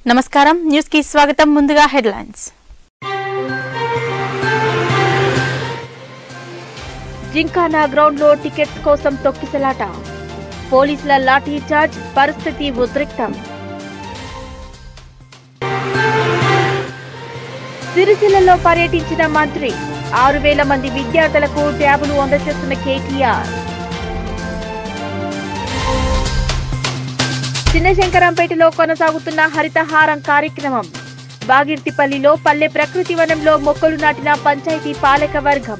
నమస్కారం న్యూస్ కి స్వాగతం ముందుగా హెడ్లైన్స్ జింకానా గ్రౌండ్ లో టికెట్స్ కోసం తొక్కిసలాట పోలీసుల లాఠీ చార్జ్ పరిస్థితి ఉద్రిక్తం సిరిసిల్లలో పర్యటించిన మంత్రి ఆరు వేల మంది విద్యార్థులకు ట్యాబులు అందజేస్తున్న కేటీఆర్ చిన్నశంకరంపేటలో కొనసాగుతున్న హరితహారం కార్యక్రమం బాగిర్తిపల్లిలో పల్లె ప్రకృతి వనంలో మొక్కలు నాటిన పంచాయతీ పాలక వర్గం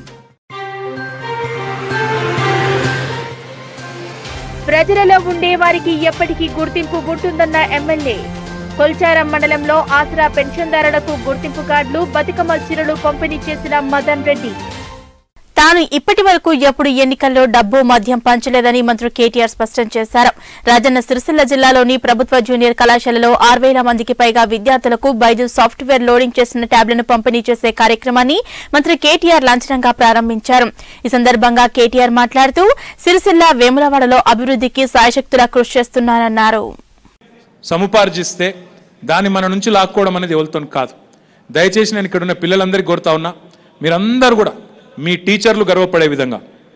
ప్రజలలో ఉండే వారికి ఎప్పటికీ గుర్తింపు ఉంటుందన్న ఎమ్మెల్యే కొల్చారం మండలంలో ఆసరా పెన్షన్దారులకు గుర్తింపు కార్డులు బతుకమ్మ చీరలు పంపిణీ చేసిన మదన్ రెడ్డి తాను ఇప్పటి వరకు ఎప్పుడు ఎన్నికల్లో డబ్బు మద్యం పంచలేదని మంత్రి కేటీఆర్ స్పష్టం చేశారు రాజన్న సిరిసిల్ల జిల్లాలోని ప్రభుత్వ జూనియర్ కళాశాలలో ఆరు వేల మందికి పైగా విద్యార్థులకు బైజు సాఫ్ట్వేర్ లోడింగ్ చేసిన ట్యాబ్లను పంపిణీ చేసే కార్యక్రమాన్ని మంత్రి కేటీఆర్ లాంఛనంగా ప్రారంభించారు ఈ సందర్భంగా కేటీఆర్ మాట్లాడుతూ సిరిసిల్ల వేములవాడలో అభివృద్ధికి సాయశక్తులా కృషి చేస్తున్నారన్నారు సముపార్జిస్తే దాన్ని మన నుంచి లాక్కోవడం అనేది ఎవరితో కాదు దయచేసి నేను ఇక్కడ ఉన్న పిల్లలందరికీ కోరుతా ఉన్నా మీరందరూ కూడా మీ టీచర్లు గర్వపడే విధంగా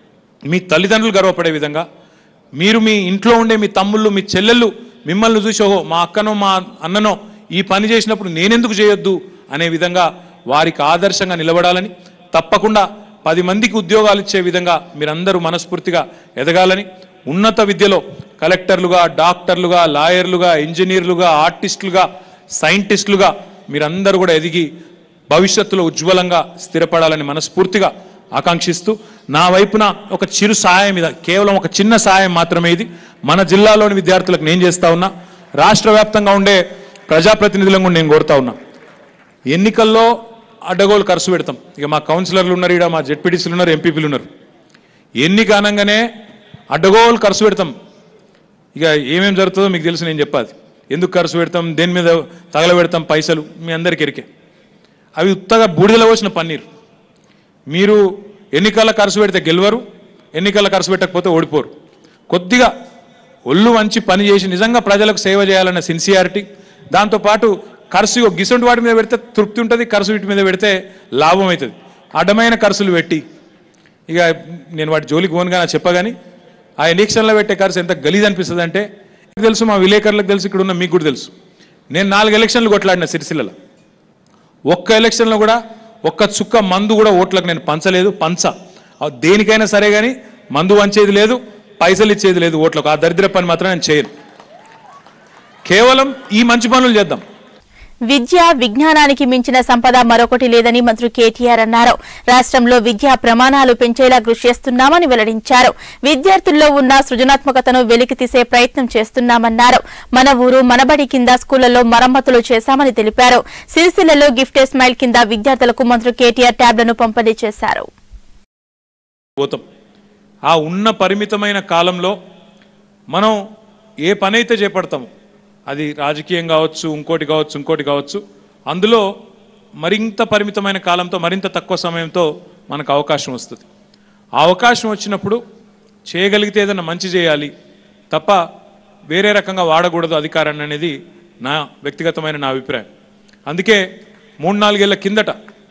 మీ తల్లిదండ్రులు గర్వపడే విధంగా మీరు మీ ఇంట్లో ఉండే మీ తమ్ముళ్ళు మీ చెల్లెళ్ళు మిమ్మల్ని చూసి ఓహో మా అక్కనో మా అన్ననో ఈ పని చేసినప్పుడు నేనెందుకు చేయొద్దు అనే విధంగా వారికి ఆదర్శంగా నిలబడాలని తప్పకుండా పది మందికి ఉద్యోగాలు ఇచ్చే విధంగా మీరందరూ మనస్ఫూర్తిగా ఎదగాలని ఉన్నత విద్యలో కలెక్టర్లుగా డాక్టర్లుగా లాయర్లుగా ఇంజనీర్లుగా ఆర్టిస్టులుగా సైంటిస్టులుగా మీరందరూ కూడా ఎదిగి భవిష్యత్తులో ఉజ్వలంగా స్థిరపడాలని మనస్ఫూర్తిగా ఆకాంక్షిస్తూ నా వైపున ఒక చిరు సాయం ఇది కేవలం ఒక చిన్న సాయం మాత్రమే ఇది మన జిల్లాలోని విద్యార్థులకు నేను చేస్తా ఉన్నా రాష్ట్ర వ్యాప్తంగా ఉండే ప్రజాప్రతినిధులను కూడా నేను కోరుతా ఉన్నా ఎన్నికల్లో అడ్డగోలు ఖర్చు పెడతాం ఇక మా కౌన్సిలర్లు ఉన్నారు ఇక్కడ మా జెడ్పీటీసీలు ఉన్నారు ఎంపీపీలు ఉన్నారు ఎన్నిక అనగానే అడ్డగోలు ఖర్చు పెడతాం ఇక ఏమేమి జరుగుతుందో మీకు తెలుసు నేను చెప్పాలి ఎందుకు ఖర్చు పెడతాం దేని మీద తగలబెడతాం పైసలు మీ అందరికి ఎరికే అవి ఉత్తగా బూడిదలో వచ్చిన పన్నీరు మీరు ఎన్నికల ఖర్చు పెడితే గెలవరు ఎన్నికల ఖర్చు పెట్టకపోతే ఓడిపోరు కొద్దిగా ఒళ్ళు వంచి పని చేసి నిజంగా ప్రజలకు సేవ చేయాలన్న సిన్సియారిటీ దాంతోపాటు ఖర్చు ఒక గిసొంటి వాటి మీద పెడితే తృప్తి ఉంటుంది ఖర్చు వీటి మీద పెడితే లాభం అవుతుంది అడ్డమైన ఖర్చులు పెట్టి ఇక నేను వాటి జోలికి పోనుగా చెప్పగాని ఆ ఎలక్షన్లో పెట్టే ఖర్చు ఎంత గలీజ్ అనిపిస్తుంది అంటే నాకు తెలుసు మా విలేకరులకు తెలుసు ఇక్కడ ఉన్న మీకు కూడా తెలుసు నేను నాలుగు ఎలక్షన్లు కొట్లాడిన సిరిసిల్లలో ఒక్క ఎలక్షన్లో కూడా ఒక్క చుక్క మందు కూడా ఓట్లకు నేను పంచలేదు పంచ ఆ దేనికైనా సరే కానీ మందు వంచేది లేదు పైసలు ఇచ్చేది లేదు ఓట్లకు ఆ దరిద్ర పని మాత్రం నేను చేయను కేవలం ఈ మంచి పనులు చేద్దాం విద్య విజ్ఞానానికి మించిన సంపద మరొకటి లేదని మంత్రి కేటీఆర్ అన్నారు రాష్ట్రంలో విద్యా ప్రమాణాలు పెంచేలా కృషి చేస్తున్నామని వెల్లడించారు విద్యార్థుల్లో ఉన్న సృజనాత్మకతను వెలికితీసే ప్రయత్నం చేస్తున్నామన్నారు మన ఊరు మనబడి కింద స్కూళ్లలో మరమ్మతులు చేశామని తెలిపారు సిరిసిల్లలో గిఫ్ట్ స్మైల్ కింద విద్యార్థులకు మంత్రి కేటీఆర్ ట్యాబ్లను పంపిణీ చేశారు పోతాం ఆ ఉన్న పరిమితమైన కాలంలో మనం ఏ పని అయితే చేపడతామో అది రాజకీయం కావచ్చు ఇంకోటి కావచ్చు ఇంకోటి కావచ్చు అందులో మరింత పరిమితమైన కాలంతో మరింత తక్కువ సమయంతో మనకు అవకాశం వస్తుంది ఆ అవకాశం వచ్చినప్పుడు చేయగలిగితే ఏదైనా మంచి చేయాలి తప్ప వేరే రకంగా వాడకూడదు అధికారాన్ని అనేది నా వ్యక్తిగతమైన నా అభిప్రాయం అందుకే మూడు నాలుగేళ్ల కిందట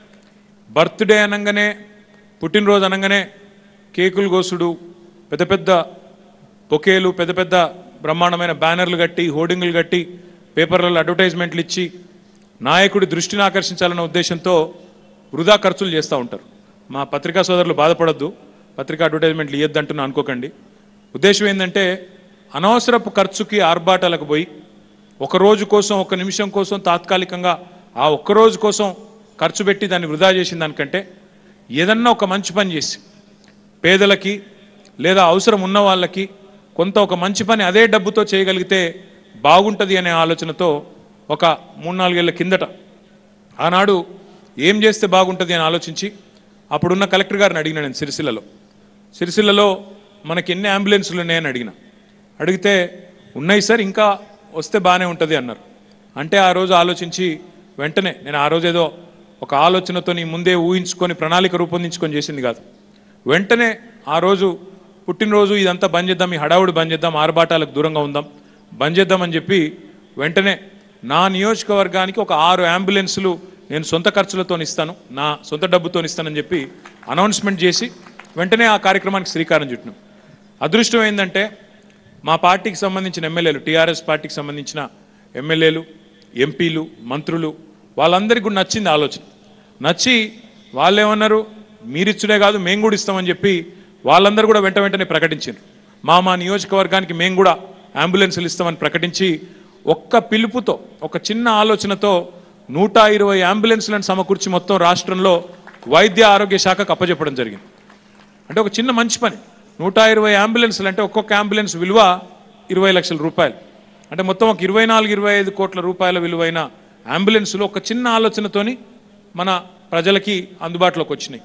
బర్త్డే అనగానే పుట్టినరోజు అనగానే కేకులు కోసుడు పెద్ద పెద్ద బొకేలు పెద్ద పెద్ద బ్రహ్మాండమైన బ్యానర్లు కట్టి హోర్డింగులు కట్టి పేపర్లలో అడ్వర్టైజ్మెంట్లు ఇచ్చి నాయకుడి దృష్టిని ఆకర్షించాలన్న ఉద్దేశంతో వృధా ఖర్చులు చేస్తూ ఉంటారు మా పత్రికా సోదరులు బాధపడొద్దు పత్రికా అడ్వర్టైజ్మెంట్లు ఇయ్యొద్దంటున్నా అనుకోకండి ఉద్దేశం ఏంటంటే అనవసరపు ఖర్చుకి ఆర్భాటాలకు పోయి ఒక రోజు కోసం ఒక నిమిషం కోసం తాత్కాలికంగా ఆ ఒక్క రోజు కోసం ఖర్చు పెట్టి దాన్ని వృధా చేసిన దానికంటే ఏదన్నా ఒక మంచి పని చేసి పేదలకి లేదా అవసరం ఉన్న వాళ్ళకి కొంత ఒక మంచి పని అదే డబ్బుతో చేయగలిగితే బాగుంటుంది అనే ఆలోచనతో ఒక మూడు నాలుగేళ్ల కిందట ఆనాడు ఏం చేస్తే బాగుంటుంది అని ఆలోచించి అప్పుడున్న కలెక్టర్ గారిని అడిగిన నేను సిరిసిల్లలో సిరిసిల్లలో మనకి ఎన్ని అంబులెన్సులు ఉన్నాయని అడిగిన అడిగితే ఉన్నాయి సార్ ఇంకా వస్తే బాగానే ఉంటుంది అన్నారు అంటే ఆ రోజు ఆలోచించి వెంటనే నేను ఆ రోజు ఏదో ఒక ఆలోచనతో ముందే ఊహించుకొని ప్రణాళిక రూపొందించుకొని చేసింది కాదు వెంటనే ఆ రోజు పుట్టినరోజు ఇదంతా బంద్ చేద్దాం ఈ హడావుడి బంద్ చేద్దాం ఆర్భాటాలకు దూరంగా ఉందాం బంద్ చేద్దామని చెప్పి వెంటనే నా నియోజకవర్గానికి ఒక ఆరు అంబులెన్సులు నేను సొంత ఖర్చులతో ఇస్తాను నా సొంత డబ్బుతో ఇస్తానని చెప్పి అనౌన్స్మెంట్ చేసి వెంటనే ఆ కార్యక్రమానికి శ్రీకారం చుట్టినాం అదృష్టం ఏంటంటే మా పార్టీకి సంబంధించిన ఎమ్మెల్యేలు టీఆర్ఎస్ పార్టీకి సంబంధించిన ఎమ్మెల్యేలు ఎంపీలు మంత్రులు వాళ్ళందరికీ కూడా నచ్చింది ఆలోచన నచ్చి వాళ్ళు ఏమన్నారు మీరిచ్చుడే కాదు మేము కూడా ఇస్తామని చెప్పి వాళ్ళందరూ కూడా వెంట వెంటనే ప్రకటించారు మా మా నియోజకవర్గానికి మేము కూడా అంబులెన్సులు ఇస్తామని ప్రకటించి ఒక్క పిలుపుతో ఒక చిన్న ఆలోచనతో నూట ఇరవై అంబులెన్సులను సమకూర్చి మొత్తం రాష్ట్రంలో వైద్య ఆరోగ్య శాఖకు అప్పచెప్పడం జరిగింది అంటే ఒక చిన్న మంచి పని నూట ఇరవై అంబులెన్స్లు అంటే ఒక్కొక్క అంబులెన్స్ విలువ ఇరవై లక్షల రూపాయలు అంటే మొత్తం ఒక ఇరవై నాలుగు ఇరవై ఐదు కోట్ల రూపాయల విలువైన అంబులెన్సులు ఒక చిన్న ఆలోచనతోని మన ప్రజలకి అందుబాటులోకి వచ్చినాయి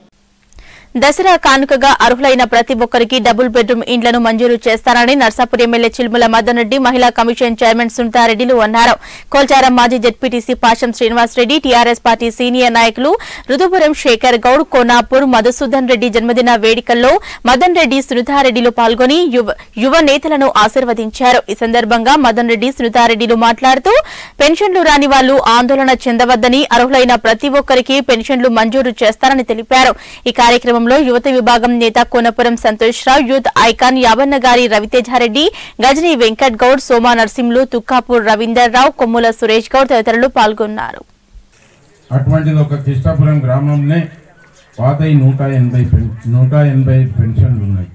దసరా కానుకగా అర్హులైన ప్రతి ఒక్కరికి డబుల్ బెడ్రూమ్ ఇండ్లను మంజూరు చేస్తారని నర్సాపూర్ ఎమ్మెల్యే చిల్ముల మదన్ రెడ్డి మహిళా కమిషన్ చైర్మన్ సునీతారెడ్డిలు అన్నారు కోల్చారం మాజీ ZPTC Pasham Srinivasareddy TRS party senior నాయకులు రుదుపురం శేఖర్ గౌడ్ కోనాపూర్ మధుసూదన్ రెడ్డి జన్మదిన వేడుకల్లో మదన్ రెడ్డి సునీతారెడ్డిలు పాల్గొని యువ యువ నేతలను ఆశీర్వదించారు ఈ సందర్భంగా మదన్ రెడ్డి సునీతారెడ్డిలు మాట్లాడుతూ పెన్షన్లు రాని వాళ్లు ఆందోళన చెందవద్దని అర్హులైన ప్రతి ఒక్కరికి పెన్షన్లు మంజూరు చేస్తారని తెలిపారు ఈ కార్యక్రమంలో యువత విభాగం నేత కోనపురం సంతోష్ రావు యూత్ ఐకాన్ యావన్న గారి రవితేజారెడ్డి గజనీ వెంకట్ గౌడ్ సోమా నర్సింహులు తుక్కాపూర్ రవీందర్ రావు కొమ్ముల సురేష్ గౌడ్ తదితరులు పాల్గొన్నారు అటువంటిది ఒక కృష్ణాపురం గ్రామంలో పాత ఈ నూట ఎనభై పెన్ నూట ఎనభై పెన్షన్లు ఉన్నాయి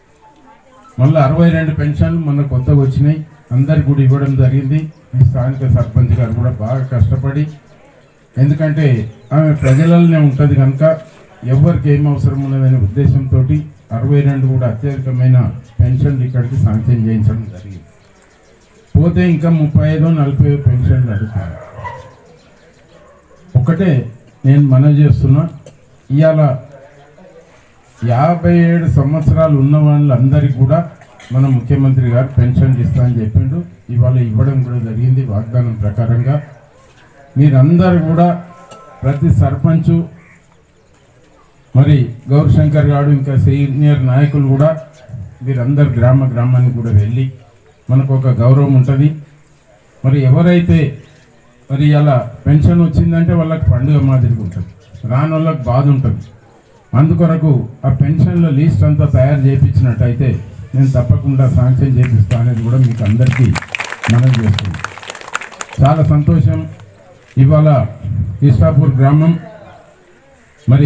మళ్ళీ అరవై రెండు పెన్షన్లు మన కొత్తగా వచ్చినాయి అందరికి కూడా ఇవ్వడం జరిగింది ఈ స్థానిక సర్పంచ్ గారు కూడా బాగా కష్టపడి ఎందుకంటే ఆమె ప్రజలలోనే ఉంటుంది కనుక ఎవరికి ఏం అవసరం ఉన్నదనే ఉద్దేశంతో అరవై రెండు కూడా అత్యధికమైన పెన్షన్లు ఇక్కడికి శాంక్షన్ చేయించడం జరిగింది పోతే ఇంకా ముప్పై ఐదు నలభై పెన్షన్లు అడుగుతాను ఒకటే నేను మనవి చేస్తున్నా ఇవాళ యాభై ఏడు సంవత్సరాలు ఉన్న వాళ్ళందరికీ కూడా మన ముఖ్యమంత్రి గారు పెన్షన్ ఇస్తా అని చెప్పిండు ఇవాళ ఇవ్వడం కూడా జరిగింది వాగ్దానం ప్రకారంగా మీరందరూ కూడా ప్రతి సర్పంచు మరి గౌరశంకర్ గారు ఇంకా సీనియర్ నాయకులు కూడా వీరందరు గ్రామ గ్రామానికి కూడా వెళ్ళి మనకు ఒక గౌరవం ఉంటుంది మరి ఎవరైతే మరి ఇలా పెన్షన్ వచ్చిందంటే వాళ్ళకి పండుగ మాదిరిగా ఉంటుంది రాని వాళ్ళకి బాధ ఉంటుంది అందుకొరకు ఆ పెన్షన్ల లిస్ట్ అంతా తయారు చేయించినట్టయితే నేను తప్పకుండా శాంక్షన్ చేపిస్తా అనేది కూడా మీకు అందరికీ మనం చేస్తుంది చాలా సంతోషం ఇవాళ ఇష్టాపూర్ గ్రామం మరి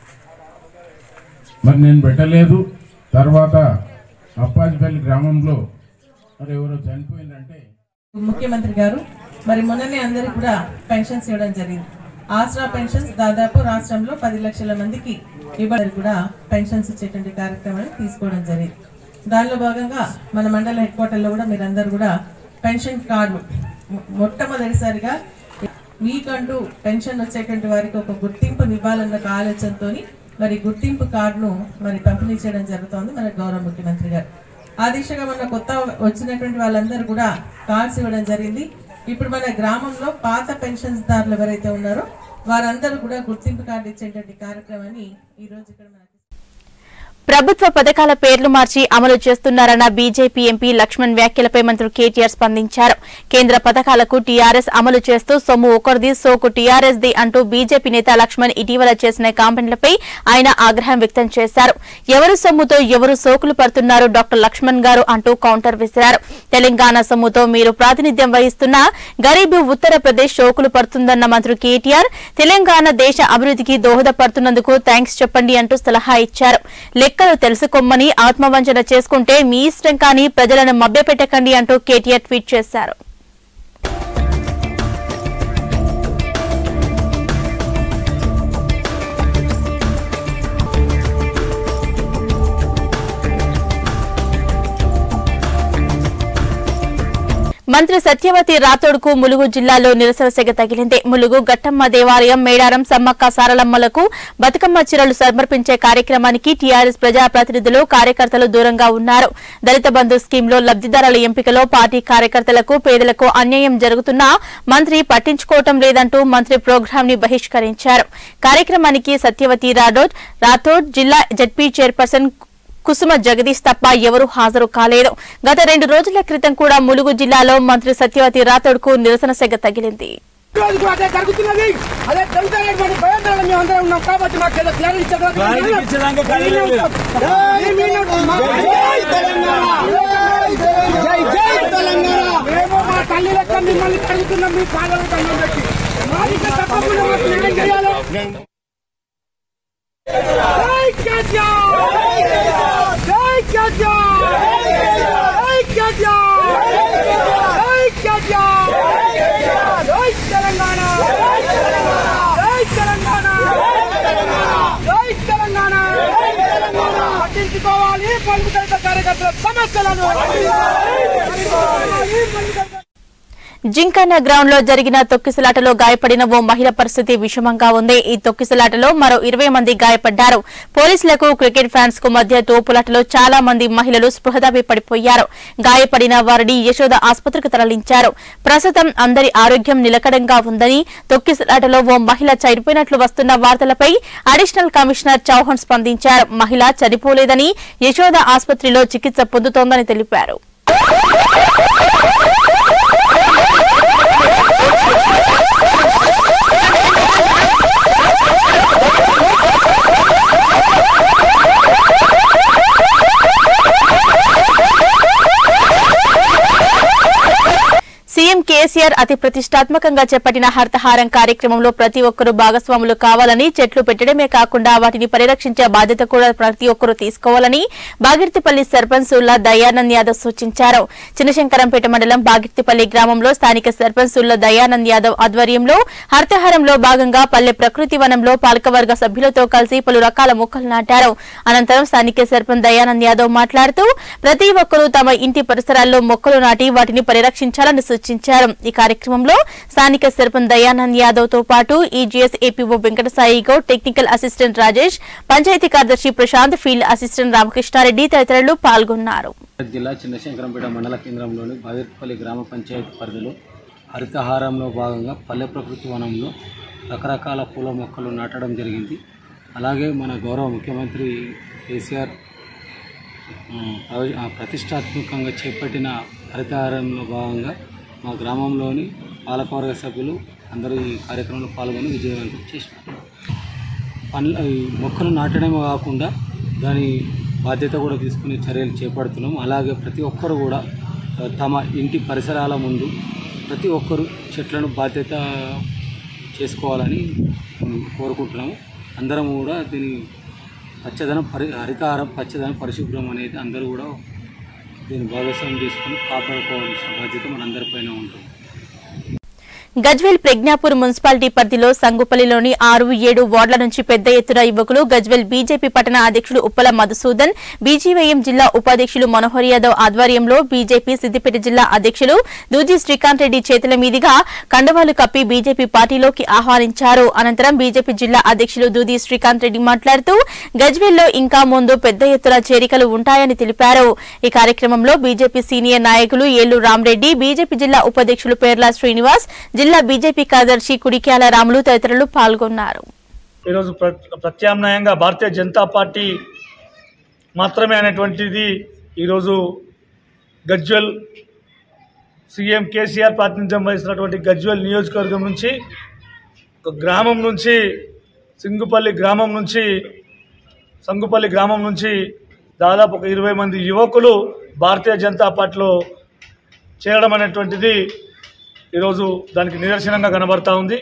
మరి నేను పెట్టలేదు తర్వాత అప్పాజిపల్లి గ్రామంలో మరి ఎవరో చనిపోయిందంటే ముఖ్యమంత్రి గారు మరి మొన్ననే అందరికి కూడా పెన్షన్స్ ఇవ్వడం జరిగింది ఆసరా పెన్షన్స్ దాదాపు రాష్ట్రంలో పది లక్షల మందికి ఇవ్వడానికి కూడా పెన్షన్స్ ఇచ్చేటువంటి కార్యక్రమాన్ని తీసుకోవడం జరిగింది దానిలో భాగంగా మన మండల హెడ్ క్వార్టర్లో కూడా మీరందరూ కూడా పెన్షన్ కార్డు మొ- మొట్టమొదటిసారిగా మీకంటూ పెన్షన్ వచ్చేటువంటి వారికి ఒక గుర్తింపుని ఇవ్వాలన్న ఒక ఆలోచనతో మరి గుర్తింపు కార్డును మరి పంపిణీ చేయడం జరుగుతోంది మన గౌరవ ముఖ్యమంత్రి గారు ఆ దిశగా మన కొత్త వచ్చినటువంటి వాళ్ళందరూ కూడా కార్డ్స్ ఇవ్వడం జరిగింది ఇప్పుడు మన గ్రామంలో పాత పెన్షన్స్ దారులు ఎవరైతే ఉన్నారో వారందరూ కూడా గుర్తింపు కార్డు ఇచ్చేటువంటి కార్యక్రమాన్ని ఈ రోజు ఇక్కడ మనకి ప్రభుత్వ పథకాల పేర్లు మార్చి అమలు చేస్తున్నారన్న బీజేపీ ఎంపీ లక్ష్మణ్ వ్యాఖ్యలపై మంత్రి కేటీఆర్ స్పందించారు కేంద్ర పథకాలకు టీఆర్ఎస్ అమలు చేస్తూ సొమ్ము ఒకరిది సోకు టీఆర్ఎస్ ది అంటూ బీజేపీ నేత లక్ష్మణ్ ఇటీవల చేసిన కామెంట్లపై ఆయన ఆగ్రహం వ్యక్తం చేశారు ఎవరు సొమ్ముతో ఎవరు సోకులు పడుతున్నారు డాక్టర్ లక్ష్మణ్ గారు అంటూ కౌంటర్ విసిరారు తెలంగాణ సొమ్ముతో మీరు ప్రాతినిధ్యం వహిస్తున్న గరీబ్ ఉత్తరప్రదేశ్ సోకులు పడుతుందన్న మంత్రి కేటీఆర్ తెలంగాణ దేశ అభివృద్ధికి దోహదపడుతున్నందుకు థ్యాంక్స్ చెప్పండి అంటూ సలహా ఇచ్చారు లెక్కలు తెలుసుకోమని ఆత్మవంచన చేసుకుంటే మీ ఇష్టం కానీ ప్రజలను మభ్యపెట్టకండి అంటూ కేటీఆర్ ట్వీట్ చేశారు మంత్రి సత్యవతి రాథోడ్కు ములుగు జిల్లాలో నిరసన సెగ తగిలింది ములుగు గట్టమ్మ దేవాలయం మేడారం సమ్మక్క సారలమ్మలకు బతుకమ్మ చీరలు సమర్పించే కార్యక్రమానికి టీఆర్ఎస్ ప్రజాప్రతినిధులు కార్యకర్తలు దూరంగా ఉన్నారు దళిత బంధు స్కీంలో లబ్దిదారుల ఎంపికలో పార్టీ కార్యకర్తలకు పేదలకు అన్యాయం జరుగుతున్నా మంత్రి పట్టించుకోవటం లేదంటూ మంత్రి ప్రోగ్రాం ని బహిష్కరించారు కార్యక్రమానికి సత్యవతి రాథోడ్ రాథోడ్ జిల్లా జడ్పీ చైర్పర్సన్ కుసుమ జగదీష్ తప్ప ఎవరూ హాజరు కాలేదు గత రెండు రోజుల క్రితం కూడా ములుగు జిల్లాలో మంత్రి సత్యవతి రాథోడ్కు నిరసన సెగ తగిలింది రోజు కూడా అదే జరుగుతున్నది అదే జరుగుతున్నటువంటి భయంకరంగా మేము అందరం ఉన్నాం కాబట్టి మాకు ఏదో క్లారిటీ ఇచ్చే మేము మా తల్లి లెక్క మిమ్మల్ని కడుగుతున్నాం మీ పాలన దండం పెట్టి మాది తప్పకుండా మాకు న్యాయం చేయాలి జై కేసీఆర్! జై కేసీఆర్! జై కేసీఆర్! జై కేసీఆర్! జై తెలంగాణ జై తెలంగాణ జై తెలంగాణ పట్టించుకోవాలి పలుకుదల కార్యకర్తల సమస్యలను పట్టించుకోవాలి, పలుకుదల జింకన్న గ్రౌండ్ లో జరిగిన తొక్కిసలాటలో గాయపడిన ఓ మహిళ పరిస్థితి విషమంగా ఉంది ఈ తొక్కిసలాటలో మరో ఇరవై మంది గాయపడ్డారు పోలీసులకు క్రికెట్ ఫ్యాన్స్ కు మధ్య తోపులాటలో చాలా మంది మహిళలు స్పృహ తప్పి పడిపోయారు గాయపడిన వారిని యశోద ఆసుపత్రికి తరలించారు ప్రస్తుతం అందరి ఆరోగ్యం నిలకడంగా ఉందని తొక్కిసలాటలో ఓ మహిళ చనిపోయినట్లు వస్తున్న వార్తలపై అడిషనల్ కమిషనర్ చౌహాన్ స్పందించారు మహిళ చనిపోలేదని యశోద ఆసుపత్రిలో చికిత్స పొందుతోందని తెలిపారు సీఎం కేసీఆర్ అతి ప్రతిష్టాత్మకంగా చేపట్టిన హర్తహారం కార్యక్రమంలో ప్రతి ఒక్కరూ భాగస్వాములు కావాలని చెట్లు పెట్టడమే కాకుండా వాటిని పరిరక్షించే బాధ్యత కూడా ప్రతి ఒక్కరూ తీసుకోవాలని బాగిర్తిపల్లి సర్పంచ్ సుల్లా దయానంద్ యాదవ్ సూచించారు చిన్నశంకరంపేట మండలం బాగిర్తిపల్లి గ్రామంలో స్థానిక సర్పంచ్ సుల్లా దయానంద్ యాదవ్ ఆధ్వర్యంలో హర్తహారంలో భాగంగా పల్లె ప్రకృతి వనంలో పాలకవర్గ సభ్యులతో కలిసి పలు రకాల మొక్కలు నాటారు అనంతరం స్థానిక సర్పంచ్ దయానంద్ యాదవ్ మాట్లాడుతూ ప్రతి ఒక్కరూ తమ ఇంటి పరిసరాల్లో మొక్కలు నాటి వాటిని పరిరక్షించాలని సూచించారు ఈ కార్యక్రమంలో స్థానిక సర్పంచ్ దయానంద్ యాదవ్ తో పాటు EGS APO Venkatasai Goud technical assistant Rajesh panchayat కార్యదర్శి ప్రశాంత్ ఫీల్డ్ అసిస్టెంట్ రామకృష్ణారెడ్డి తదితరులు పాల్గొన్నారు జిల్లా చిన్నశంకరంపేట మండల కేంద్రంలోని బాగిర్పల్లి గ్రామ పంచాయతీ పరిధిలో హరితహారంలో భాగంగా పల్లె ప్రకృతి వనంలో రకరకాల పూల మొక్కలు నాటడం జరిగింది అలాగే మన గౌరవ ముఖ్యమంత్రి కేసీఆర్ ఉమ్, ప్రవ- ఆ, ప్రతిష్టాత్మకంగా చేపట్టిన హరితహారంలో భాగంగా మా గ్రామంలోని పాలకవర్గ సభ్యులు అందరూ ఈ కార్యక్రమంలో పాల్గొని విజయవంతం చేసినారు పండ్ల ఈ మొక్కలు నాటడమే కాకుండా దాని బాధ్యత కూడా తీసుకునే చర్యలు చేపడుతున్నాం అలాగే ప్రతి ఒక్కరు కూడా ఆ, తమ ఇంటి పరిసరాల ముందు ప్రతి ఒక్కరు చెట్లను బాధ్యత చేసుకోవాలని ఉమ్, కోరుకుంటున్నాము అందరం కూడా దీని పచ్చదనం పరి హరితహారం పచ్చదనం పరిశుభ్రం అనేది అందరూ కూడా దీన్ని భాగస్వామ్యం తీసుకొని కాపాడుకోవాల్సిన బాధ్యత మనందరిపైన ఉంటుంది గజ్వేల్ ప్రజ్ఞాపూర్ మున్సిపాలిటీ పరిధిలో సంగుపల్లిలోని ఆరు ఏడు వార్డుల నుంచి పెద్ద ఎత్తున యువకులు గజ్వేల్ బీజేపీ పట్టణ అధ్యక్షులు ఉప్పల మధుసూదన్ బీజీవైఎం జిల్లా ఉపాధ్యక్షులు మనోహర్ యాదవ్ ఆధ్వర్యంలో బీజేపీ సిద్దిపేట జిల్లా అధ్యక్షులు దూజీ శ్రీకాంత్ రెడ్డి చేతుల మీదుగా కండవాలు కప్పి బీజేపీ పార్టీలోకి ఆహ్వానించారు అనంతరం బీజేపీ జిల్లా అధ్యక్షులు దూది శ్రీకాంత్ రెడ్డి మాట్లాడుతూ గజ్వేల్లో ఇంకా ముందు పెద్ద ఎత్తున చేరికలు ఉంటాయని తెలిపారు ఈ కార్యక్రమంలో బీజేపీ సీనియర్ నాయకులు ఏలు రామరెడ్డి బీజేపీ జిల్లా ఉపాధ్యక్షులు పేర్ల శ్రీనివాస్ జిల్లా బీజేపీ కార్యదర్శి కుడిక్యాల రాములు తదితరులు పాల్గొన్నారు ఈరోజు ప్ర- ప్రత్యామ్నాయంగా భారతీయ జనతా పార్టీ మాత్రమే అనేటువంటిది ఈరోజు గజ్వెల్ సీఎం కేసీఆర్ ప్రాతినిధ్యం వహిస్తున్నటువంటి గజ్వెల్ నియోజకవర్గం నుంచి ఒక గ్రామం నుంచి సింగుపల్లి గ్రామం నుంచి సంగుపల్లి గ్రామం నుంచి దాదాపు ఒక ఇరవై మంది యువకులు భారతీయ జనతా పార్టీలో చేరడం అనేటువంటిది ఈరోజు దానికి నిదర్శనంగా కనబడతా ఉంది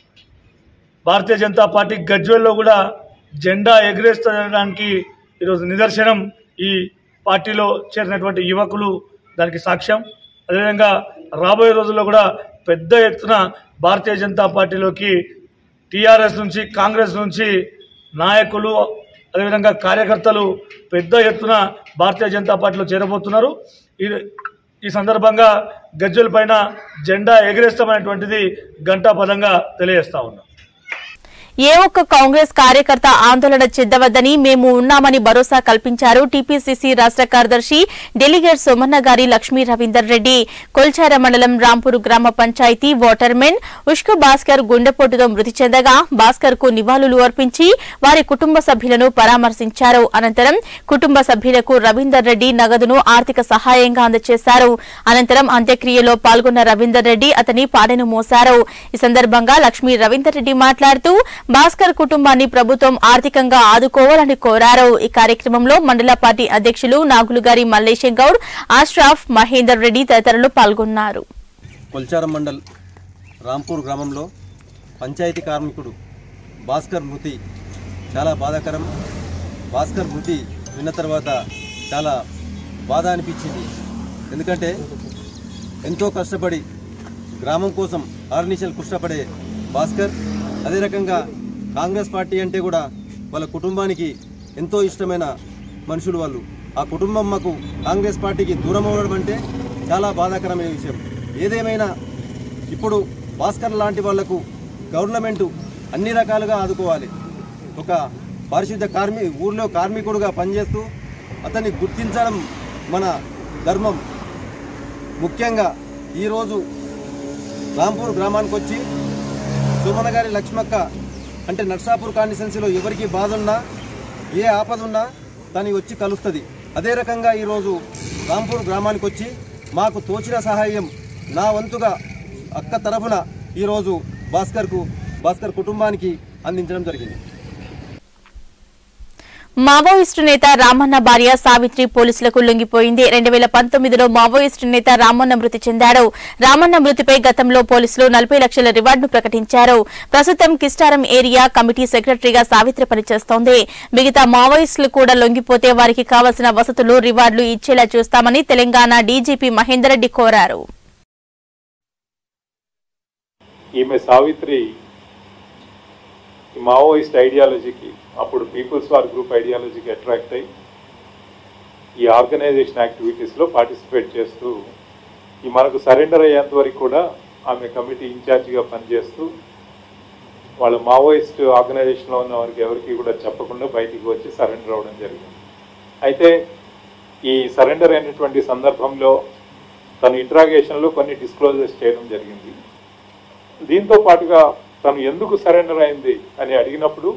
భారతీయ జనతా పార్టీ గజ్వేల్లో కూడా జెండా ఎగరేస్తడానికి ఈరోజు నిదర్శనం ఈ పార్టీలో చేరినటువంటి యువకులు దానికి సాక్ష్యం అదేవిధంగా రాబోయే రోజుల్లో కూడా పెద్ద ఎత్తున భారతీయ జనతా పార్టీలోకి టీఆర్ఎస్ నుంచి కాంగ్రెస్ నుంచి నాయకులు అదేవిధంగా కార్యకర్తలు పెద్ద ఎత్తున భారతీయ జనతా పార్టీలో చేరబోతున్నారు ఇది ఈ సందర్భంగా గజ్జల పైన జెండా ఎగరేస్తామనేటువంటిది గంటాపదంగా తెలియజేస్తా ఉన్నాం ఏ ఒక్క కాంగ్రెస్ కార్యకర్త ఆందోళన చెందవద్దని మేము ఉన్నామని భరోసా కల్పించారు టీపీసీసీ రాష్ట్ర కార్యదర్శి డెలిగేట్ సోమన్న గారి లక్ష్మీ రవీందర్ రెడ్డి కొల్చార మండలం రాంపూర్ గ్రామ పంచాయతీ వాటర్మెన్ ఉష్క భాస్కర్ గుండెపోటుతో మృతి చెందగా భాస్కర్ కు నివాళులు అర్పించి వారి కుటుంబ సభ్యులను పరామర్శించారు అనంతరం కుటుంబ సభ్యులకు రవీందర్ రెడ్డి నగదును ఆర్థిక సహాయంగా అందజేశారు అనంతరం అంత్యక్రియలో పాల్గొన్న రవీందర్ రెడ్డి అతని పాడెను మోశారు ఈ సందర్భంగా లక్ష్మీ రవీందర్ రెడ్డి మాట్లాడుతూ భాస్కర్ కుటుంబాన్ని ప్రభుత్వం ఆర్థికంగా ఆదుకోవాలని కోరారు ఈ కార్యక్రమంలో మండల పార్టీ అధ్యక్షులు నాగులుగారి మల్లేశం గౌడ్ ఆష్రాఫ్ మహేందర్ రెడ్డి తదితరులు పాల్గొన్నారు కొల్చారం మండల్ రాంపూర్ గ్రామంలో పంచాయతీ కార్మికుడు భాస్కర్ మృతి చాలా బాధాకరం భాస్కర్ మృతి విన్న తర్వాత చాలా బాధ అనిపించింది ఎందుకంటే ఎంతో కష్టపడి గ్రామం కోసం ఆర్నిషల్ కష్టపడే భాస్కర్ అదే రకంగా కాంగ్రెస్ పార్టీ అంటే కూడా వాళ్ళ కుటుంబానికి ఎంతో ఇష్టమైన మనుషులు వాళ్ళు ఆ కుటుంబం మాకు కాంగ్రెస్ పార్టీకి దూరం అవ్వడం అంటే చాలా బాధాకరమైన విషయం ఏదేమైనా ఇప్పుడు భాస్కర్ లాంటి వాళ్లకు గవర్నమెంట్ అన్ని రకాలుగా ఆదుకోవాలి ఒక పారిశుద్ధ కార్మి ఊర్లో కార్మికుడుగా పనిచేస్తూ అతన్ని గుర్తించడం మన ధర్మం ముఖ్యంగా ఈరోజు రాంపూర్ గ్రామానికి వచ్చి సుమన గారి లక్ష్మక్క అంటే నర్సాపూర్ కాన్స్టిట్యున్సీలో ఎవరికి బాధ ఉన్నా ఏ ఆపద ఉన్నా తను వచ్చి కలుస్తుంది అదే రకంగా ఈరోజు రాంపూర్ గ్రామానికి వచ్చి మాకు తోచిన సహాయం నా వంతుగా అక్క తరఫున ఈరోజు భాస్కర్కు భాస్కర్ కుటుంబానికి అందించడం జరిగింది మావోయిస్టు నేత రామన్న భార్య సావిత్రి పోలీసులకు లొంగిపోయింది రెండు వేల పంతొమ్మిదిలో మావోయిస్టు నేత రామన్న మృతి చెందాడు రామన్న మృతిపై గతంలో పోలీసులు నలభై లక్షల రివార్డును ప్రకటించారు ప్రస్తుతం కిస్టారం ఏరియా కమిటీ సెక్రటరీగా సావిత్రి పనిచేస్తోంది మిగతా మావోయిస్టులు కూడా లొంగిపోతే వారికి కావలసిన వసతులు రివార్డులు ఇచ్చేలా చూస్తామని తెలంగాణ డీజీపీ మహేందర్ రెడ్డి కోరారు ఈమె సావిత్రి ఈ మావోయిస్ట్ ఐడియాలజీకి అప్పుడు పీపుల్స్ వార్ గ్రూప్ ఐడియాలజీకి అట్రాక్ట్ అయ్యి ఈ ఆర్గనైజేషన్ యాక్టివిటీస్లో పార్టిసిపేట్ చేస్తూ ఈ మనకు సరెండర్ అయ్యేంత వరకు కూడా ఆమె కమిటీ ఇన్ఛార్జిగా పనిచేస్తూ వాళ్ళ మావోయిస్ట్ ఆర్గనైజేషన్లో ఉన్న వారికి ఎవరికి కూడా చెప్పకుండా బయటికి వచ్చి సరెండర్ అవ్వడం జరిగింది అయితే ఈ సరెండర్ అయినటువంటి సందర్భంలో తన ఇంట్రాగేషన్లో కొన్ని డిస్క్లోజర్స్ చేయడం జరిగింది దీంతో పాటుగా తను ఎందుకు సరెండర్ అయింది అని అడిగినప్పుడు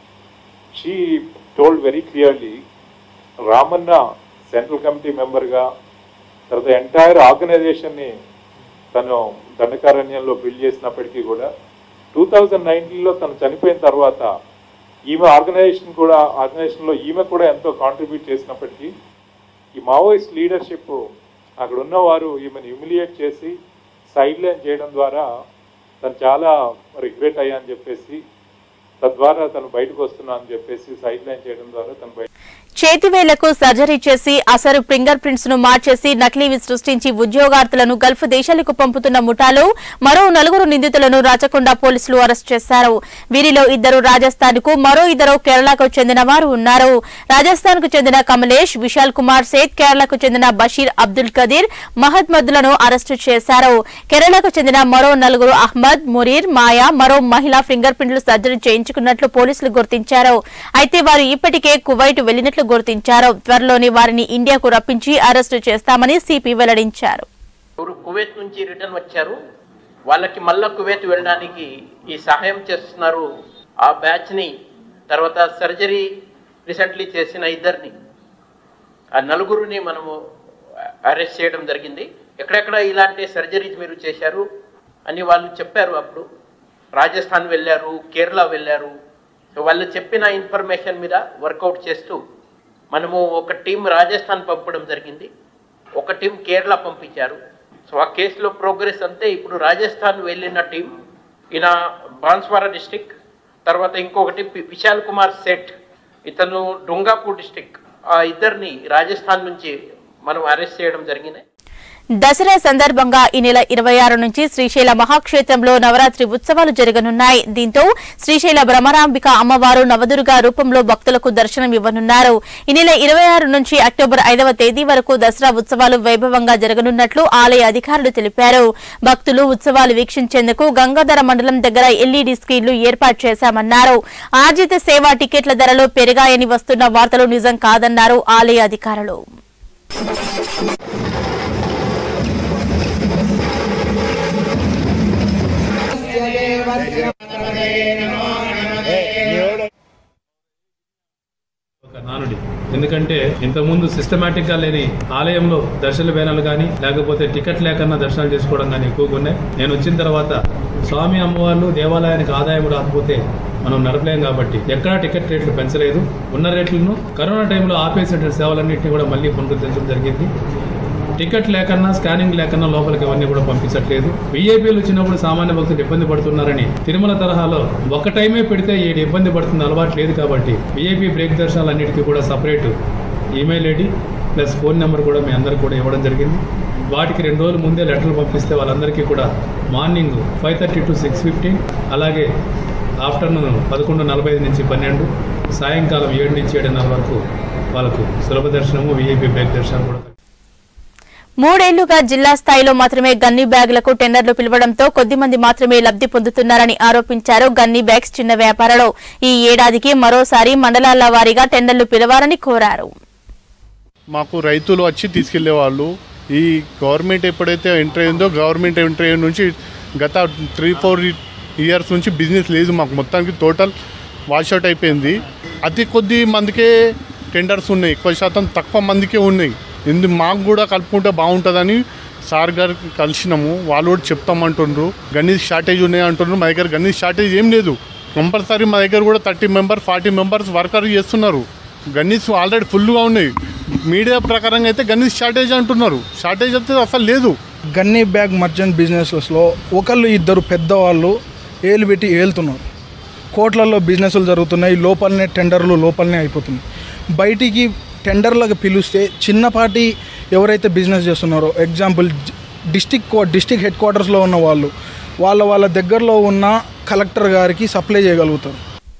she told very clearly Ramanna central committee మెంబర్గా తర్వాత ఎంటైర్ ఆర్గనైజేషన్ని తను దండకారణ్యంలో బిల్డ్ చేసినప్పటికీ కూడా టూ థౌజండ్ నైన్టీన్లో తను చనిపోయిన తర్వాత ఈమె ఆర్గనైజేషన్ కూడా ఆర్గనైజేషన్లో ఈమె కూడా ఎంతో కాంట్రిబ్యూట్ చేసినప్పటికీ ఈ మావోయిస్ట్ లీడర్షిప్ అక్కడ ఉన్నవారు ఈమెను హ్యూమిలియేట్ చేసి సైడ్ లైన్ చేయడం ద్వారా తను చాలా రిగ్రెట్ అయ్యా అని చెప్పేసి తద్వారా తను బయటకు వస్తున్నా అని చెప్పేసి సైడ్ లైన్ చేయడం ద్వారా తను బయట చేతివేళ్లకు సర్జరీ చేసి అసలు ఫింగర్ ప్రింట్స్ ను మార్చేసి నకిలీవి సృష్టించి ఉద్యోగార్థులను గల్ఫ్ దేశాలకు పంపుతున్న ముఠాలో మరో నలుగురు నిందితులను రాచకొండ పోలీసులు అరెస్ట్ చేశారు వీరిలో ఇద్దరు రాజస్థాన్ కు మరో ఇద్దరు కేరళకు చెందిన వారు ఉన్నారు రాజస్థాన్ కు చెందిన కమలేష్ విశాల్ కుమార్ సేత్ కేరళకు చెందిన బషీర్ అబ్దుల్ కదీర్ మహమ్మద్లను అరెస్టు చేశారు కేరళకు చెందిన మరో నలుగురు అహ్మద్ మురీర్ మాయా మరో మహిళ ఫింగర్ ప్రింట్లు సర్జరీ చేయించుకున్నట్లు పోలీసులు గుర్తించారు అయితే వారు ఇప్పటికే కువైట్ వెళ్లినట్లు గుర్తించారు త్వరలోనే వారిని ఇండియాకు రప్పించి అరెస్టు చేస్తామని సిపి వెల్లడించారు ఎవరు కువైత్ నుంచి రిటర్న్ వచ్చారు వాళ్ళకి మళ్ళా కువైత్ వెళ్ళడానికి ఈ సహాయం చేస్తున్నారు ఆ బ్యాచ్ని తర్వాత సర్జరీ రీసెంట్లీ చేసిన ఇద్దరిని ఆ నలుగురిని మనము అరెస్ట్ చేయడం జరిగింది ఎక్కడెక్కడ ఇలాంటి సర్జరీస్ మీరు చేశారు అని వాళ్ళు చెప్పారు అప్పుడు రాజస్థాన్ వెళ్ళారు కేరళ వెళ్ళారు సో వాళ్ళు చెప్పిన ఇన్ఫర్మేషన్ మీద వర్కౌట్ చేస్తూ మనము ఒక టీం రాజస్థాన్ పంపడం జరిగింది ఒక టీం కేరళ పంపించారు సో ఆ కేసులో ప్రోగ్రెస్ అంతే ఇప్పుడు రాజస్థాన్ వెళ్ళిన టీం ఈయన బాన్స్వారా డిస్టిక్ తర్వాత ఇంకొకటి పి- విశాల్ కుమార్ సెట్ ఇతను డొంగాపూర్ డిస్టిక్ ఆ ఇద్దరిని రాజస్థాన్ నుంచి మనం అరెస్ట్ చేయడం జరిగింది దసరా సందర్భంగా ఈ నెల ఇరవై ఆరు నుంచి శ్రీశైల మహాక్షేత్రంలో నవరాత్రి ఉత్సవాలు జరగనున్నాయి దీంతో శ్రీశైల భ్రమరాంబిక అమ్మవారు నవదుర్గా రూపంలో భక్తులకు దర్శనం ఇవ్వనున్నారు ఈ నెల ఇరవై ఆరు నుంచి అక్టోబర్ ఐదవ తేదీ వరకు దసరా ఉత్సవాలు వైభవంగా జరగనున్నట్లు ఆలయ అధికారులు తెలిపారు భక్తులు ఉత్సవాలు వీక్షించేందుకు గంగాధర మండలం దగ్గర ఎల్ఈడీ స్క్రీన్లు ఏర్పాటు చేశామన్నారు ఆర్జిత సేవా టికెట్ల ధరలు పెరిగాయని వస్తున్న వార్తలు నిజం కాదన్నారు ఆలయ అధికారులు ఒక నానుడి ఎందుకంటే ఇంతకుముందు సిస్టమేటిక్ గా లేని ఆలయంలో దర్శన వేనాలు కానీ లేకపోతే టికెట్ లేకన్నా దర్శనాలు చేసుకోవడం కానీ ఎక్కువగా ఉన్నాయి నేను వచ్చిన తర్వాత స్వామి అమ్మవార్లు దేవాలయానికి ఆదాయం రాకపోతే మనం నడపలేం కాబట్టి ఎక్కడా టికెట్ రేట్లు పెంచలేదు ఉన్న రేట్లను కరోనా టైంలో ఆపేసిన సేవలన్నింటినీ కూడా మళ్ళీ పునరుద్ధరించడం జరిగింది టికెట్ లేకన్నా స్కానింగ్ లేకన్నా లోపలికి అవన్నీ కూడా పంపించట్లేదు విఐపీలు వచ్చినప్పుడు సామాన్య భక్తులు ఇబ్బంది పడుతున్నారని తిరుమల తరహాలో ఒక టైమే పెడితే ఏడు ఇబ్బంది పడుతుంది అలవాటు లేదు కాబట్టి విఐపీ బ్రేక్ దర్శనాలు అన్నిటికీ కూడా separate email ID plus phone number కూడా మీ అందరికి కూడా ఇవ్వడం జరిగింది వాటికి రెండు రోజుల ముందే లెటర్లు పంపిస్తే వాళ్ళందరికీ కూడా morning five thirty to six fifteen అలాగే ఆఫ్టర్నూన్ పదకొండు నలభై ఐదు నుంచి పన్నెండు సాయంకాలం ఏడు నుంచి ఏడున్నర వరకు వాళ్ళకు సులభ దర్శనము విఐపీ బ్రేక్ దర్శనం కూడా మూడేళ్లుగా జిల్లా స్థాయిలో మాత్రమే గన్ని బ్యాగులకు టెండర్లు పిలవడంతో కొద్ది మంది మాత్రమే లబ్ధి పొందుతున్నారని ఆరోపించారు గన్ని బ్యాగ్స్ చిన్న వ్యాపారాలు ఈ ఏడాదికి మరోసారి మండలాల వారీగా టెండర్లు పిలవాలని కోరారు మాకు రైతులు వచ్చి తీసుకెళ్లే వాళ్ళు ఈ గవర్నమెంట్ ఎప్పుడైతే ఎంటర్ అయిందో గవర్నమెంట్ ఎంటర్ అయిన నుంచి గత త్రీ ఫోర్ ఇయర్స్ నుంచి బిజినెస్ లేదు మాకు మొత్తానికి టోటల్ వాష్అవుట్ అయిపోయింది అతి కొద్ది మందికే టెండర్స్ ఉన్నాయి ఎక్కువ శాతం తక్కువ మందికే ఉన్నాయి ఎందు మాకు కూడా కలుపుకుంటే బాగుంటుందని సార్ గారు కలిసినాము వాళ్ళు కూడా చెప్తామంటుండ్రు గణేష్ షార్టేజ్ ఉన్నాయి అంటున్నారు మా దగ్గర గణేష్ షార్టేజ్ ఏం లేదు కంపల్సరీ మా దగ్గర కూడా thirty members forty members worker చేస్తున్నారు గన్నీస్ ఆల్రెడీ ఫుల్గా ఉన్నాయి మీడియా ప్రకారంగా అయితే గన్నీస్ షార్టేజ్ అంటున్నారు షార్టేజ్ అయితే అసలు లేదు గన్నీ బ్యాగ్ మర్చెంట్ బిజినెస్లో ఒకళ్ళు ఇద్దరు పెద్దవాళ్ళు ఏలు పెట్టి ఏలుతున్నారు కోట్లలో బిజినెస్లు జరుగుతున్నాయి లోపలనే టెండర్లు లోపలనే అయిపోతున్నాయి బయటికి టెండర్లకు పిలిస్తే చిన్నపాటి ఎవరైతే బిజినెస్ చేస్తున్నారో ఎగ్జాంపుల్ డిస్టిక్ డిస్టిక్ హెడ్ క్వార్టర్స్లో ఉన్న వాళ్ళు వాళ్ళ వాళ్ళ దగ్గరలో ఉన్న కలెక్టర్ గారికి సప్లై చేయగలుగుతారు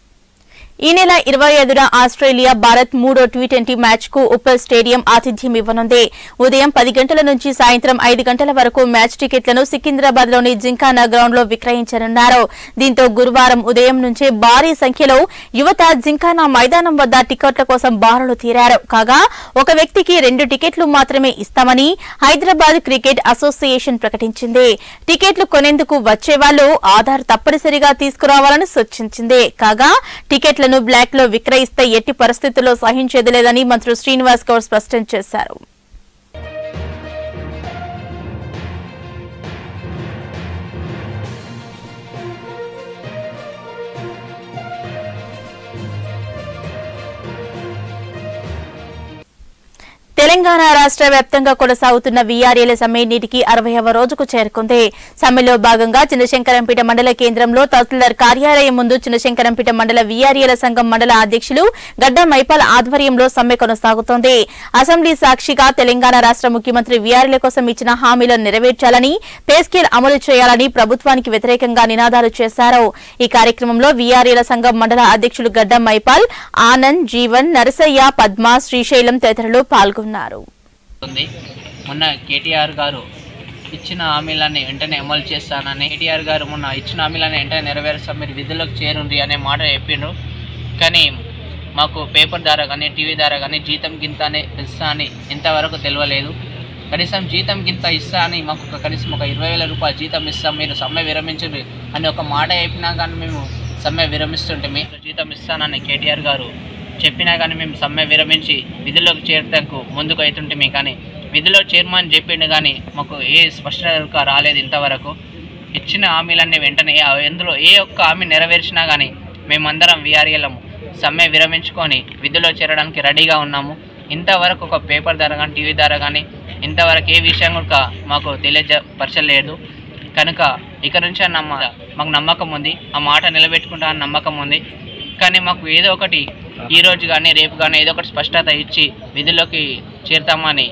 ఈ నెల ఇరవై ఐదున ఆస్ట్రేలియా భారత్ మూడో టీ ట్వంటీ మ్యాచ్ కు ఉప్పల్ స్టేడియం ఆతిథ్యం ఇవ్వనుంది ఉదయం పది గంటల నుంచి సాయంత్రం ఐదు గంటల వరకు మ్యాచ్ టికెట్లను సికింద్రాబాద్ లోని జింకానా గ్రౌండ్ లో విక్రయించనున్నారు దీంతో గురువారం ఉదయం నుంచే భారీ సంఖ్యలో యువత జింకానా మైదానం వద్ద టికెట్ల కోసం బారులు తీరారు కాగా ఒక వ్యక్తికి రెండు టికెట్లు మాత్రమే ఇస్తామని హైదరాబాద్ క్రికెట్ అసోసియేషన్ ప్రకటించింది టికెట్లు కొనేందుకు వచ్చేవాళ్లు ఆధార్ తప్పనిసరిగా తీసుకురావాలని సూచించింది కాగా టికెట్లను బ్లాక్ లో విక్రయిస్తే ఎట్టి పరిస్థితుల్లో సహించేది లేదని మంత్రి శ్రీనివాస్ గౌడ్ స్పష్టం చేశారు తెలంగాణ రాష్ట్ర వ్యాప్తంగా కొనసాగుతున్న వీఆర్ఏల సమ్మె నేటికి అరవైవ రోజుకు చేరుకుంది సమ్మెలో భాగంగా చిన్నశంకరంపేట మండల కేంద్రంలో తహసీల్దార్ కార్యాలయం ముందు చిన్నశంకరంపేట మండల వీఆర్ఏల సంఘం మండల అధ్యక్షులు గడ్డ మైపాల్ ఆధ్వర్యంలో సమ్మె కొనసాగుతోంది అసెంబ్లీ సాక్షిగా తెలంగాణ రాష్ట్ర ముఖ్యమంత్రి వీఆర్ఏల కోసం ఇచ్చిన హామీలను నెరవేర్చాలని పే స్కేల్ అమలు చేయాలని ప్రభుత్వానికి వ్యతిరేకంగా నినాదాలు చేశారు ఈ కార్యక్రమంలో వీఆర్ఏల సంఘం మండల అధ్యక్షులు గడ్డ మైపాల్ ఆనంద్ జీవన్ నరసయ్య పద్మ శ్రీశైలం తదితరులు పాల్గొన్నారు ఉంది మొన్న కేటీఆర్ గారు ఇచ్చిన హామీలన్నీ వెంటనే అమలు చేస్తానని కేటీఆర్ గారు మొన్న ఇచ్చిన హామీలన్నీ వెంటనే నెరవేరుస్తాం మీరు విధులకు చేరుండ్రి అనే మాట చెప్పిండ్రు కానీ మాకు పేపర్ ద్వారా కానీ టీవీ ద్వారా కానీ జీతం గింత అని ఇస్తా అని ఇంతవరకు తెలియలేదు కనీసం జీతం గింత ఇస్తా అని మాకు ఒక కనీసం ఒక ఇరవై వేల రూపాయలు జీతం ఇస్తాం మీరు సమ్మె విరమించండి అని ఒక మాట చెప్పినా కానీ మేము సమ్మె విరమిస్తుంటే మీరు జీతం ఇస్తానని కేటీఆర్ గారు చెప్పినా కానీ మేము సమ్మె విరమించి విధుల్లోకి చేరటకు ముందుకు అవుతుంటే కానీ విధిలో చేరమని చెప్పిండు కానీ మాకు ఏ స్పష్టత రాలేదు ఇంతవరకు ఇచ్చిన హామీలన్నీ వెంటనే ఆ- ఎందులో ఏ ఒక్క హామీ నెరవేర్చినా కానీ మేమందరం వీఆర్ఏలము సమ్మె విరమించుకొని విధులో చేరడానికి రెడీగా ఉన్నాము ఇంతవరకు ఒక పేపర్ ద్వారా కానీ టీవీ ద్వారా కానీ ఇంతవరకు ఏ విషయం కూడా మాకు తెలియజపరచలేదు కనుక ఇక నుంచి నమ్మ మాకు నమ్మకం ఉంది ఆ మాట నిలబెట్టుకుంటా అని నమ్మకం ఉంది కానీ మాకు ఏదో ఒకటి ఈ రోజు కానీ రేపు కానీ ఏదో ఒకటి స్పష్టత ఇచ్చి విధుల్లోకి చేరుతామని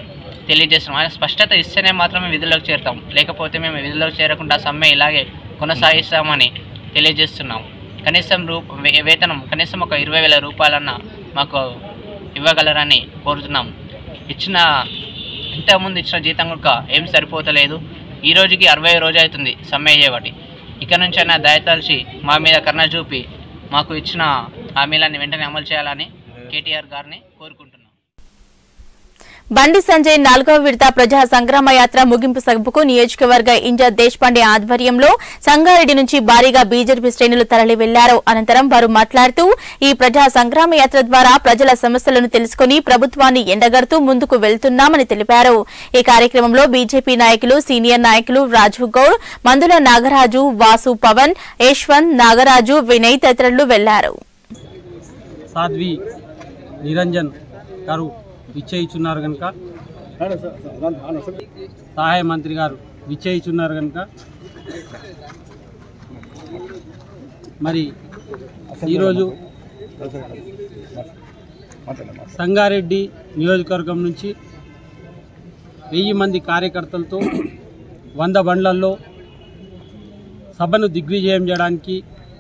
తెలియజేస్తున్నాం ఆయన స్పష్టత ఇస్తేనే మాత్రమే విధుల్లోకి చేరుతాం లేకపోతే మేము విధుల్లోకి చేరకుండా సమ్మె ఇలాగే కొనసాగిస్తామని తెలియజేస్తున్నాం కనీసం రూ వే- వేతనం కనీసం ఒక ఇరవై వేల రూపాయలన్న మాకు ఇవ్వగలరని కోరుతున్నాం ఇచ్చిన ఇంతకుముందు ఇచ్చిన జీతం కనుక ఏం సరిపోతలేదు ఈ రోజుకి అరవై రోజు అవుతుంది సమ్మె అయ్యేవాటి ఇక నుంచైనా దయతలిచి మా మీద కరుణ చూపి మాకు ఇచ్చిన హామీలన్నీ వెంటనే అమలు చేయాలని కేటీఆర్ గారిని కోరుకుంటున్నాం బండి సంజయ్ నాలుగవ విడత ప్రజా సంగ్రామ యాత్ర ముగింపు సభకు నియోజకవర్గ ఇన్ఛార్జ్ దేశపాండే ఆధ్వర్యంలో సంగారెడ్డి నుంచి భారీగా బీజేపీ శ్రేణులు తరలి వెళ్లారు అనంతరం వారు మాట్లాడుతూ ఈ ప్రజా సంగ్రామ యాత్ర ద్వారా ప్రజల సమస్యలను తెలుసుకుని ప్రభుత్వాన్ని ఎండగడుతూ ముందుకు వెళ్తున్నామని తెలిపారు ఈ కార్యక్రమంలో బీజేపీ నాయకులు సీనియర్ నాయకులు రాజు గౌడ్ మందుల నాగరాజు వాసు పవన్ యశ్వంత్ నాగరాజు వినయ్ తదితరులు వెళ్లారు సాధ్వి నిరంజన్ గారు విచ్చేయిచున్నారు కనుక సహాయ మంత్రి గారు విచ్చేయిచున్నారు కనుక మరి ఈరోజు సంగారెడ్డి నియోజకవర్గం నుంచి వెయ్యి మంది కార్యకర్తలతో వంద బండ్లల్లో సభను దిగ్విజయం చేయడానికి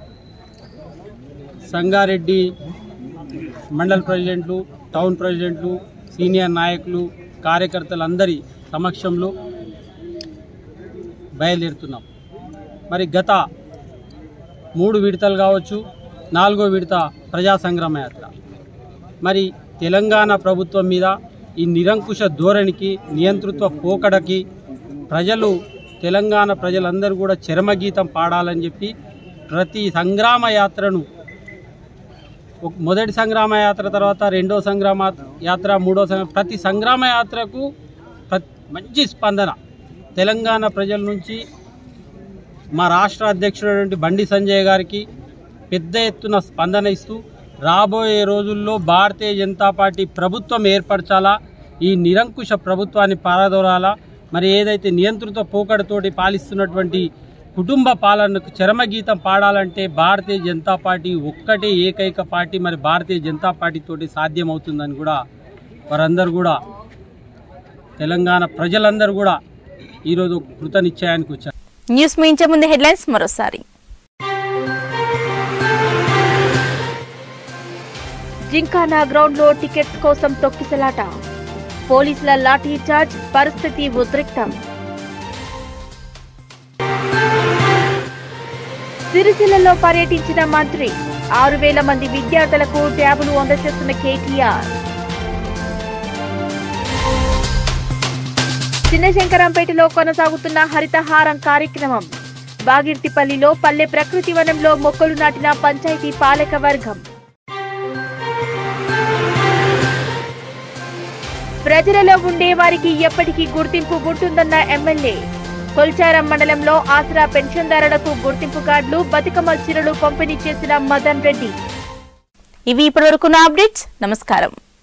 సంగారెడ్డి మండల ప్రెసిడెంట్లు టౌన్ ప్రెసిడెంట్లు సీనియర్ నాయకులు కార్యకర్తలందరి సమక్షంలో బయలుదేరుతున్నాం మరి గత మూడు విడతలు కావచ్చు నాలుగో విడత ప్రజా సంగ్రామ యాత్ర మరి తెలంగాణ ప్రభుత్వం మీద ఈ నిరంకుశ ధోరణికి నియంతృత్వ పోకడకి ప్రజలు తెలంగాణ ప్రజలందరూ కూడా చరమగీతం పాడాలని చెప్పి ప్రతి సంగ్రామ యాత్రను ఒక- మొదటి సంగ్రామ యాత్ర తర్వాత రెండో సంగ్రామ యాత్ర మూడో సంగ్రామ ప్రతి సంగ్రామ యాత్రకు ప్ర- మంచి స్పందన తెలంగాణ ప్రజల నుంచి మా రాష్ట్ర అధ్యక్షుడైనటువంటి బండి సంజయ్ గారికి పెద్ద ఎత్తున స్పందన ఇస్తూ రాబోయే రోజుల్లో భారతీయ జనతా పార్టీ ప్రభుత్వం ఏర్పరచాలా ఈ నిరంకుశ ప్రభుత్వాన్ని పారదోరాలా మరి ఏదైతే నియంత్రిత పోకడతోటి పాలిస్తున్నటువంటి కుటుంబ పాలనకు చరమగీతం పాడాలంటే భారతీయ జనతా పార్టీ ఒక్కటే ఏకైక పార్టీ మరి భారతీయ జనతా పార్టీ తోటి సాధ్యమవుతుందని కూడా వారందరూ కూడా తెలంగాణ ప్రజలందరూ కూడా ఈరోజు కృతనిశ్చయానికి వచ్చారు న్యూస్ ముగించే ముందు హెడ్లైన్స్ మరోసారి జింకానా గ్రౌండ్ లో టికెట్స్ కోసం తొక్కిసలాట పోలీసుల లాఠీ చార్జ్ పరిస్థితి ఉద్రిక్తం సిరిసిల్లలో పర్యటించిన మంత్రి ఆరు వేల మంది విద్యార్థులకు ట్యాబులు అందజేస్తున్న కేటీఆర్ చిన్నశంకరంపేటలో కొనసాగుతున్న హరితహారం కార్యక్రమం బాగిర్తిపల్లిలో పల్లె ప్రకృతి వనంలో మొక్కలు నాటిన పంచాయతీ పాలక వర్గం ప్రజలలో ఉండే వారికి ఎప్పటికీ గుర్తింపు ఉంటుందన్న ఎమ్మెల్యే కొల్చారం మండలంలో ఆసరా పెన్షన్దారులకు గుర్తింపు కార్డులు బతుకమ్మ చీరలు పంపిణీ చేసిన మదన్ రెడ్డి ఇవి ఇప్పటివరకున్న అప్డేట్స్ నమస్కారం